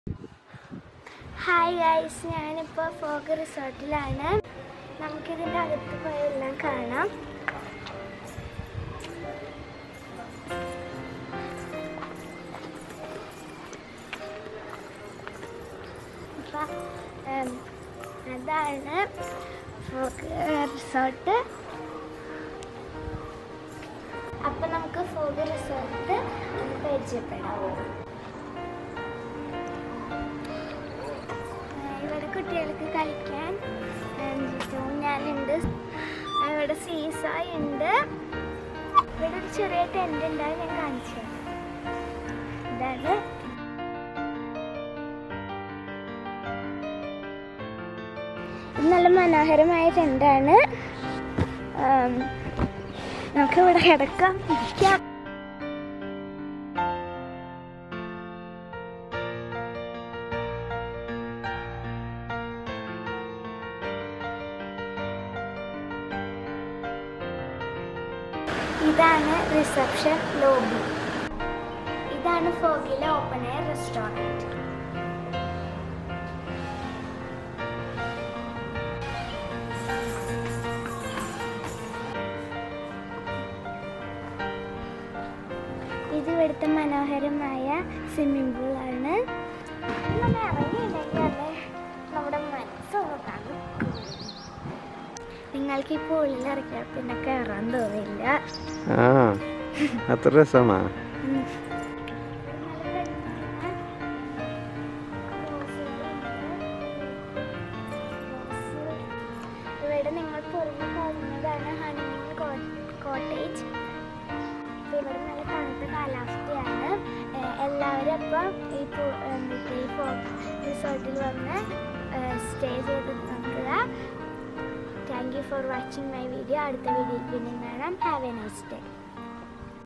Hi guys ഞാനിപ്പോൾ fog റിസോർട്ടിലാണ് നമുക്കിതിൻ്റെ അകത്ത് പോയെല്ലാം കാണാം അപ്പം ഉം, അതാണ് ഫോഗ് റിസോർട്ട് അപ്പം നമുക്ക് ഫോഗ് റിസോർട്ട് ഒന്ന് പരിചയപ്പെടാം ആ, ഇവിടെ കുട്ടികൾക്ക് കളിക്കാൻ ഊഞ്ഞാലുണ്ട് ആ, ഇവിടെ സീസായ് ഉണ്ട് ഇവിടെ ഒരു ചെറിയ ടെൻ്റ് ഉണ്ട് അത് ഞാൻ കാണിച്ചു തരാം. ഇതാണ് ഇത് നല്ല മനോഹരമായ ടെൻ്റാണ് നമുക്ക് ഇവിടെ കിടക്കാം ഇരിക്കാം ഇതാണ് റിസപ്ഷൻ ലോബി ഇതാണ് ഫോഗിലെ ഓപ്പൺ എയർ റെസ്റ്റോറൻറ്റ് ഇത് ഇവിടുത്തെ മനോഹരമായ സ്വിമ്മിംഗ് പൂളാണ് നമ്മൾ ഇറങ്ങിയിട്ടുണ്ടെങ്കിൽ നമ്മുടെ മനസ്സൊന്ന് തണുക്കും നിങ്ങൾക്ക് ഈ പൂളിൽ ഇറങ്ങിയാൽ പിന്നെ കയറാൻ തോന്നില്ല ആ അത്ര രസമാ ഉം. ഇവിടെ നിങ്ങൾ പുറമെ പോകുന്നതാണ് ഹണിമൂൺ കോട്ടേജ് ഇവിടെ നല്ല തണുത്ത കാലാവസ്ഥയാണ് ഏഹ് എല്ലാവരും അപ്പം ഈ പൂ- എന്നിട്ട് ഈ റിസോർട്ടിൽ വന്ന് സ്റ്റേ ചെയ്ത് നോക്കുക thank you for watching my video അടുത്ത വീഡിയോയിൽ പിന്നെ കാണാം ഹാവ് എ നൈസ് ഡേ